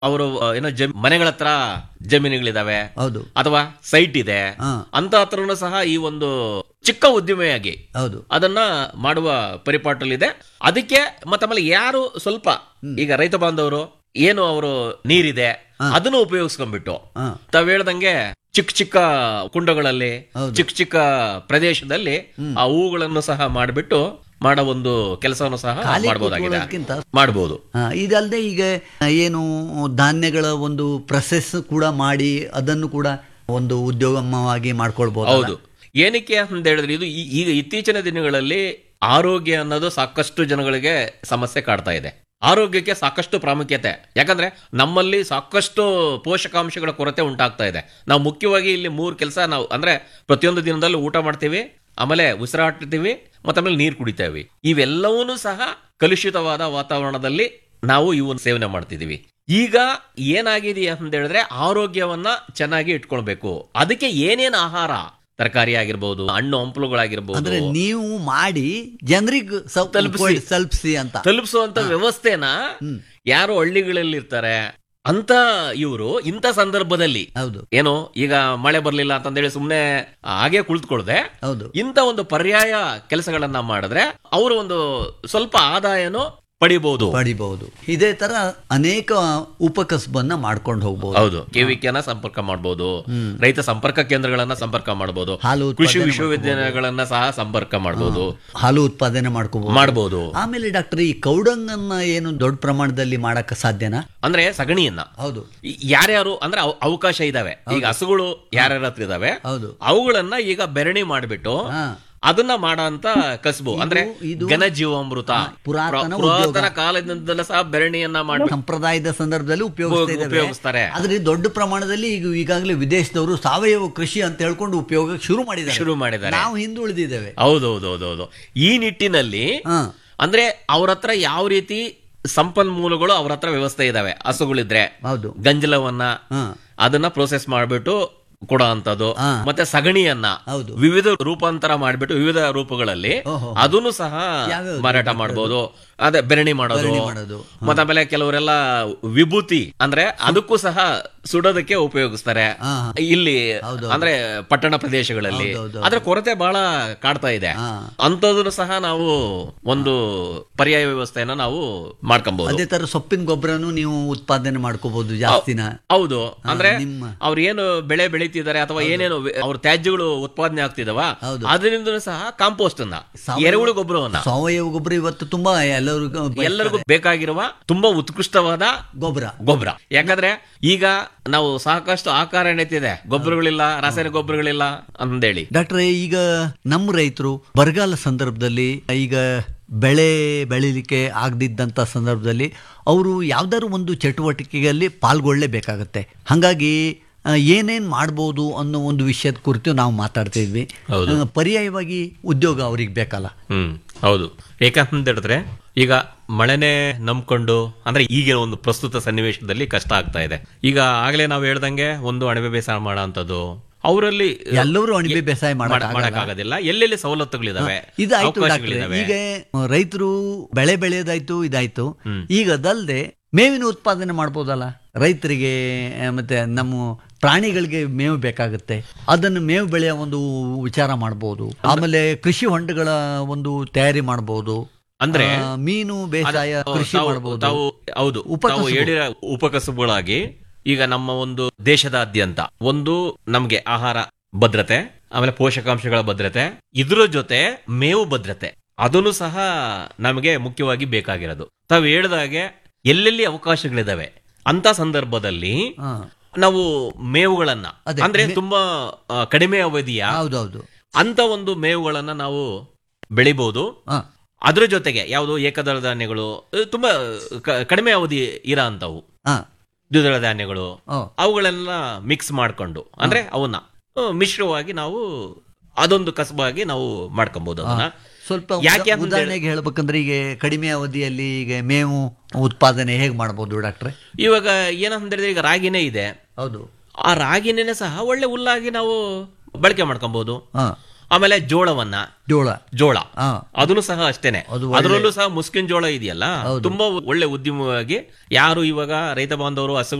ಅವರು ಏನೋ ಜಮ್ ಮನೆಗಳ ಹತ್ರ ಜಮೀನುಗಳಿದಾವೆ ಹೌದು ಅಥವಾ ಸೈಟ್ ಇದೆ ಹಾ. ಅಂತ ಹತ್ರನೂ ಸಹ ಈ ಒಂದು ಚಿಕ್ಕ ಉದ್ಯಮಿಯಾಗಿ ಹೌದು ಅದನ್ನ ಮಾಡುವ ಪರಿಪಾಟಲಿದೆ ಅದಕ್ಕೆ ಮತ್ತೆ ಆಮೇಲೆ ಯಾರು ಸ್ವಲ್ಪ ಈಗ ರೈತ ಬಾಂಧವರು ಏನು ಅವರು ನೀರಿದೆ ಅದನ್ನು ಉಪಯೋಗಿಸ್ಕೊಂಡ್ಬಿಟ್ಟು ಹಾ. ತಾವ್ ಹೇಳ್ದಂಗೆ ಚಿಕ್ಕ ಚಿಕ್ಕ ಕುಂಡಗಳಲ್ಲಿ ಹೌದು. ಚಿಕ್ಕ ಚಿಕ್ಕ ಪ್ರದೇಶದಲ್ಲಿ ಆ ಹೂಗಳನ್ನು ಸಹ ಮಾಡಿಬಿಟ್ಟು ಮಾಡೋ ಒಂದು ಕೆಲಸವನ್ನು ಸಹ ಖಾಲಿ ಮಾಡಬಹುದಾಗಿದೆ ಕೂತ್ಕೊಳ್ಳೋದ್ಕಿಂತ ಮಾಡಬಹುದು ಆ, ಇದಲ್ಲದೆ ಈಗ ಏನು ಧಾನ್ಯಗಳ ಒಂದು ಪ್ರೊಸೆಸ್ ಕೂಡ ಮಾಡಿ ಅದನ್ನು ಕೂಡ ಒಂದು ಉದ್ಯೋಗಮವಾಗಿ ಮಾಡ್ಕೊಳ್ಬಹುದು ಹೌದು ಏನಕ್ಕೆ ಅಂತ ಹೇಳಿದ್ರೆ ಇದು ಈ- ಈಗ ಇತ್ತೀಚಿನ ದಿನಗಳಲ್ಲಿ ಆರೋಗ್ಯ ಅನ್ನೋದು ಸಾಕಷ್ಟು ಜನಗಳಿಗೆ ಸಮಸ್ಯೆ ಕಾಡ್ತಾ ಇದೆ ಆರೋಗ್ಯಕ್ಕೆ ಸಾಕಷ್ಟು ಪ್ರಾಮುಖ್ಯತೆ ಯಾಕಂದ್ರೆ ನಮ್ಮಲ್ಲಿ ಸಾಕಷ್ಟು ಪೋಷಕಾಂಶಗಳ ಕೊರತೆ ಉಂಟಾಗ್ತಾ ಇದೆ ನಾವು ಮುಖ್ಯವಾಗಿ ಇಲ್ಲಿ ಮೂರು ಕೆಲಸ ನಾವು ಅಂದ್ರೆ ಪ್ರತಿಯೊಂದು ದಿನದಲ್ಲೂ ಊಟ ಮಾಡ್ತೀವಿ ಆಮೇಲೆ ಉಸಿರಾಡ್ತೀವಿ ಮತ್ತೆ ಆಮೇಲೆ ನೀರು ಕುಡಿತೇವೆ ಇವೆಲ್ಲವನ್ನೂ ಸಹ ಕಲುಷಿತವಾದ ವಾತಾವರಣದಲ್ಲಿ ನಾವು ಇವನ್ನ ಸೇವನೆ ಮಾಡ್ತಿದೀವಿ ಈಗ ಏನಾಗಿದೆ ಅಂತ ಹೇಳಿದ್ರೆ ಆರೋಗ್ಯವನ್ನ ಚೆನ್ನಾಗಿ ಇಟ್ಕೊಳ್ಬೇಕು ಅದಕ್ಕೆ ಏನೇನ್ ಆಹಾರ ತರಕಾರಿ ಆಗಿರ್ಬೋದು ಹಣ್ಣು ಹಂಪಲುಗಳಾಗಿರ್ಬೋದು ಅಂದ್ರೆ ನೀವು ಮಾಡಿ ಜನರಿಗೆ ತಲುಪಿಸಿ. ತಲುಪಿಸಿ ಅಂತ ತಲುಪಿಸುವಂತ ವ್ಯವಸ್ಥೆನ ಯಾರು ಹಳ್ಳಿಗಳಲ್ಲಿ ಇರ್ತಾರೆ ಅಂತ ಇವರು ಇಂಥ ಸಂದರ್ಭದಲ್ಲಿ ಹೌದು ಏನು ಈಗ ಮಳೆ ಬರ್ಲಿಲ್ಲ ಅಂತಂದೇಳಿ ಸುಮ್ನೆ ಹಾಗೆ ಕುಳಿತುಕೊಳ್ಳದೆ ಹೌದು ಇಂಥ ಒಂದು ಪರ್ಯಾಯ ಕೆಲಸಗಳನ್ನ ಮಾಡಿದ್ರೆ ಅವರು ಒಂದು ಸ್ವಲ್ಪ ಆದಾಯನೂ ಪಡಿಬಹುದು ಪಡಿಬಹುದು ಇದೇ ತರ ಅನೇಕ ಉಪಕಸಬನ್ನ ಮಾಡ್ಕೊಂಡು ಹೋಗ್ಬೋದು ಹೌದು ಕೆವಿಕೆನ ಸಂಪರ್ಕ ಮಾಡಬಹುದು ರೈತ ಸಂಪರ್ಕ ಕೇಂದ್ರಗಳನ್ನ ಸಂಪರ್ಕ ಮಾಡಬಹುದು ಹಾಲು ಕೃಷಿ ಉತ್ಪಾದನೆ ವಿಶ್ವವಿದ್ಯಾಲಯಗಳನ್ನ ಸಹ ಸಂಪರ್ಕ ಮಾಡಬಹುದು ಹಾಲು ಉತ್ಪಾದನೆ ಮಾಡ್ಕೋಬಹುದು ಮಾಡಬಹುದು ಆಮೇಲೆ ಡಾಕ್ಟರ್ ಈ ಕೌಡಂಗನ್ನ ಏನು ದೊಡ್ಡ ಪ್ರಮಾಣದಲ್ಲಿ ಮಾಡಕ್ ಸಾಧ್ಯನಾ ಅಂದ್ರೆ ಸಗಣಿಯನ್ನ ಹೌದು ಈ- ಯಾರ್ಯಾರು ಅಂದ್ರೆ ಅವ- ಅವಕಾಶ ಇದಾವೆ ಈಗ ಹಸುಗಳು ಯಾರ್ಯಾರ ಹತ್ರ ಇದಾವೆ ಹೌದು ಅವುಗಳನ್ನ ಈಗ ಬೆರಣಿ ಮಾಡಿಬಿಟ್ಟು ಹಾ ಅದನ್ನ ಮಾಡಂತ ಕಸಬು ಅಂದ್ರೆ ಇದು- ಘನ ಜೀವಾಮೃತ ಪುರಾತನ ಪ್ರ- ಪುರಾತನ ಕಾಲದಿಂದಲೂ ಸಹ ಬೆರಣಿಯನ್ನ ಮಾಡಿ ಸಂಪ್ರದಾಯದ ಸಂದರ್ಭದಲ್ಲಿ ಉಪಯೋಗಿಸ್ತಾ ಇದ್ದಾವೆ. ಉಪಯೋಗಿಸ್ತಾರೆ. ಆದ್ರೆ ದೊಡ್ಡ ಪ್ರಮಾಣದಲ್ಲಿ ಈಗ ಈಗಾಗಲೇ ವಿದೇಶದವರು ಸಾವಯವ ಕೃಷಿ ಅಂತ ಹೇಳ್ಕೊಂಡು ಉಪಯೋಗ ಶುರು ಮಾಡಿದ್ದಾರೆ ಶುರು ಮಾಡಿದ್ದಾರೆ ನಾವು ಹಿಂದುಳಿದಿದ್ದೇವೆ ಹೌದೌದೌದೌದು ಈ ನಿಟ್ಟಿನಲ್ಲಿ ಹಾ ಅಂದ್ರೆ ಅವ್ರ ಹತ್ರ ಯಾವ ರೀತಿ ಸಂಪನ್ಮೂಲಗಳು ಅವ್ರ ಹತ್ರ ವ್ಯವಸ್ಥೆ ಇದಾವೆ ಹಸುಗಳಿದ್ರೆ ಹೌದು ಗಂಜಲವನ್ನ ಹಾ ಅದನ್ನ ಪ್ರೋಸೆಸ್ ಮಾಡ್ಬಿಟ್ಟು ಕೊಡೋ ಅಂತದ್ದು ಹಾ. ಮತ್ತೆ ಸಗಣಿಯನ್ನ ಹೌದು ವಿವಿಧ ರೂಪಾಂತರ ಮಾಡ್ಬಿಟ್ಟು ವಿವಿಧ ರೂಪಗಳಲ್ಲಿ ಓಹೋ. ಅದನ್ನು ಸಹ ಯಾವ್ಯಾವ್ದು ಮಾರಾಟ ಮಾಡಬಹುದು ಅದೇ ಬೆರಣಿ ಮಾಡೋದು ಬೆರಣಿ ಮಾಡೋದು. ಮತ್ತೆ ಆಮೇಲೆ ಕೆಲವರೆಲ್ಲ ವಿಭೂತಿ ಅಂದ್ರೆ ಅದಕ್ಕೂ ಸಹ ಸುಡೋದಕ್ಕೆ ಉಪಯೋಗಿಸ್ತಾರೆ ಹಾ, ಹಾ. ಇಲ್ಲಿ ಹೌದು, ಅಂದ್ರೆ ಪಟ್ಟಣ ಪ್ರದೇಶಗಳಲ್ಲಿ ಹೌದು, ಹೌದು, ಅದ್ರ ಕೊರತೆ ಬಹಳ ಕಾಡ್ತಾ ಇದೆ ಹಾ. ಅಂತದನ್ನು ಸಹ ನಾವು ಒಂದು ಪರ್ಯಾಯ ವ್ಯವಸ್ಥೆಯನ್ನ ನಾವು ಮಾಡ್ಕೊಬಹುದು ಅದೇ ತರ ಸೊಪ್ಪಿನ ಗೊಬ್ಬರನು ನೀವು ಉತ್ಪಾದನೆ ಮಾಡ್ಕೋಬಹುದು ಜಾಸ್ತಿನ ಹೌದು ಅಂದ್ರೆ ನಿಮ್ಮ ಅವ್ರು ಏನು ಬೆಳೆ ಬೆಳೀತಿದ್ದಾರೆ ಅಥವಾ ಏನೇನು ವೆ- ಅವ್ರ ತ್ಯಾಜ್ಯಗಳು ಉತ್ಪಾದನೆ ಆಗ್ತಿದಾವ ಹೌದು. ಅದರಿಂದ ಸಹ ಕಾಂಪೋಸ್ಟ್ ಅನ್ನ ಸಾವಯವ- ಎರೆಹುಳು ಗೊಬ್ಬರವನ್ನ ಸಾವಯವ ಗೊಬ್ಬರ ಇವತ್ತು ತುಂಬಾ ಎಲ್ಲರಿಗೂ ಎಲ್ಲರಿಗೂ ಬೇಕಾಗಿರುವ ತುಂಬಾ ಉತ್ಕೃಷ್ಟವಾದ ಗೊಬ್ಬರ ಗೊಬ್ಬರ ಯಾಕಂದ್ರೆ ಈಗ ನಾವು ಸಾಕಷ್ಟು ಆಕಾರ ಎಣಿತಿದೆ ಗೊಬ್ಬರಗಳಿಲ್ಲ ರಾಸಾಯನಿಕ ಗೊಬ್ಬರಗಳಿಲ್ಲ ಅಂತೇಳಿ ಡಾಕ್ಟ್ರೆ ಈಗ ನಮ್ಮ ರೈತರು ಬರಗಾಲ ಸಂದರ್ಭದಲ್ಲಿ ಈಗ ಬೆಳೆ ಬೆಳಿಲಿಕ್ಕೆ ಆಗದಿದ್ದಂಥ ಸಂದರ್ಭದಲ್ಲಿ ಅವರು ಯಾವ್ದಾದ್ರು ಒಂದು ಚಟುವಟಿಕೆಯಲ್ಲಿ ಪಾಲ್ಗೊಳ್ಳಲೇಬೇಕಾಗತ್ತೆ ಹಾಗಾಗಿ ಏನೇನು ಮಾಡ್ಬೋದು ಅನ್ನೋ ಒಂದು ವಿಷಯದ ಕುರಿತು ನಾವು ಮಾತಾಡ್ತಿದ್ವಿ ಹೌದು. ಆ, ಪರ್ಯಾಯವಾಗಿ ಉದ್ಯೋಗ ಅವ್ರಿಗೆ ಬೇಕಲ್ಲ ಹ್ಮ್ ಹೌದು ಯಾಕಂತ ಹೇಳಿದ್ರೆ ಈಗ ಮಳೆನೇ ನಂಬ್ಕೊಂಡು ಅಂದ್ರೆ ಈಗಿನ ಒಂದು ಪ್ರಸ್ತುತ ಸನ್ನಿವೇಶದಲ್ಲಿ ಕಷ್ಟ ಆಗ್ತಾ ಇದೆ ಈಗ ಆಗ್ಲೇ ನಾವು ಹೇಳ್ದಂಗೆ ಒಂದು ಅಣಬೆ ಬೇಸಾಯ ಮಾಡೋ ಅಂತದ್ದು ಅವರಲ್ಲಿ ಎಲ್ಲರೂ ಅಣಿಬೆ ಬೇಸಾಯ ಮಾಡಕ್ ಮಾಡಕ್ಕಾಗೋದಿಲ್ಲ ಎಲ್ಲೆಲ್ಲಿ ಸವಲತ್ತುಗಳಿದಾವೆ ಇದಾಯ್ತು ಡಾಕ್ಟ್ರೆ ಅವಕಾಶಗಳಿದಾವೆ ಈಗ ರೈತರು ಬೆಳೆ ಬೆಳೆಯೋದಾಯ್ತು ಇದಾಯ್ತು ಈಗ ಅದಲ್ದೆ ಮೇವಿನ ಉತ್ಪಾದನೆ ಮಾಡ್ಬೋದಲ್ಲ ರೈತರಿಗೆ ಆ, ಮತ್ತೆ ನಮ್ಮ ಪ್ರಾಣಿಗಳಿಗೆ ಮೇವು ಬೇಕಾಗುತ್ತೆ ಅದನ್ನು ಮೇವು ಬೆಳೆಯೋ ಒಂದು ವಿಚಾರ ಮಾಡ್ಬೋದು ಆಮೇಲೆ ಕೃಷಿ ಹೊಂಡಗಳ ಒಂದು ತಯಾರಿ ಮಾಡ್ಬೋದು ಅಂದ್ರೆ ಆ, ಮೀನು ಬೇಸಾಯ ಕೃಷಿ ತಾವು- ಮಾಡ್ಬೋದು ತಾವು ಹೌದು ಉಪಕಸಬು. ತಾವು ಹೇಳಿದ ಉಪಕಸಬುಗಳಾಗಿ ಈಗ ನಮ್ಮ ಒಂದು ದೇಶದಾದ್ಯಂತ ಒಂದು ನಮ್ಗೆ ಆಹಾರ ಭದ್ರತೆ ಆಮೇಲೆ ಪೋಷಕಾಂಶಗಳ ಭದ್ರತೆ ಇದ್ರ ಜೊತೆ ಮೇವು ಭದ್ರತೆ ಅದನ್ನು ಸಹ ನಮಗೆ ಮುಖ್ಯವಾಗಿ ಬೇಕಾಗಿರೋದು ತಾವು ಹೇಳಿದಾಗೆ ಎಲ್ಲೆಲ್ಲಿ ಅವಕಾಶಗಳಿದಾವೆ ಅಂತ ಸಂದರ್ಭದಲ್ಲಿ ಹಾ ನಾವು ಮೇವುಗಳನ್ನ ಅದೇ, ಅಂದ್ರೆ ಮೇ- ತುಂಬಾ ಆ, ಕಡಿಮೆ ಅವಧಿಯ ಹೌದೌದು ಅಂತ ಒಂದು ಮೇವುಗಳನ್ನ ನಾವು ಬೆಳಿಬಹುದು ಹಾ ಅದ್ರ ಜೊತೆಗೆ ಯಾವುದು ಏಕದಳ ಧಾನ್ಯಗಳು ಅಹ್, ತುಂಬಾ ಕ- ಕಡಿಮೆ ಅವಧಿ ಇರೋ ಅಂತವು ಹಾ ದ್ವಿದಳ ಧಾನ್ಯಗಳು ಓ ಅವುಗಳೆಲ್ಲ ಮಿಕ್ಸ್ ಮಾಡ್ಕೊಂಡು ಅಂದ್ರೆ ಅವನ್ನ ಅಹ್, ಮಿಶ್ರವಾಗಿ ನಾವು ಅದೊಂದು ಕಸಬಾಗಿ ನಾವು ಮಾಡ್ಕೊಬಹುದು ಅದನ್ನ ಸ್ವಲ್ಪ ಯಾಕೆ ಉದಾ- ಅಂತ ಉದಾಹರಣೆಗೆ ಹೇಳ್ಬೇಕಂದ್ರೆ ಈಗ ಕಡಿಮೆ ಅವಧಿಯಲ್ಲಿ ಈಗ ಮೇವು ಉತ್ಪಾದನೆ ಹೇಗೆ ಮಾಡ್ಬೋದು ಡಾಕ್ಟ್ರೆ ಇವಾಗ ಏನಂತ ಹೇಳಿದ್ರೆ ಈಗ ರಾಗಿನೇ ಇದೆ ಹೌದು ಆ ರಾಗಿನೇ ಸಹ ಒಳ್ಳೆ ಹುಲ್ಲಾಗಿ ನಾವು ಬಳಕೆ ಮಾಡ್ಕೊಬಹುದು ಹಾ ಆಮೇಲೆ ಜೋಳವನ್ನ ಜೋಳ ಜೋಳ ಹಾ ಅದನ್ನು ಸಹ ಅಷ್ಟೇನೆ ಅದು ಅದರಲ್ಲೂ ಸಹ ಮುಸ್ಕಿನ್ ಜೋಳ ಇದೆಯಲ್ಲ ತುಂಬಾ ಒಳ್ಳೆ ಉದ್ಯಮವಾಗಿ ಯಾರು ಇವಾಗ ರೈತ ಬಾಂಧವರು ಹಸು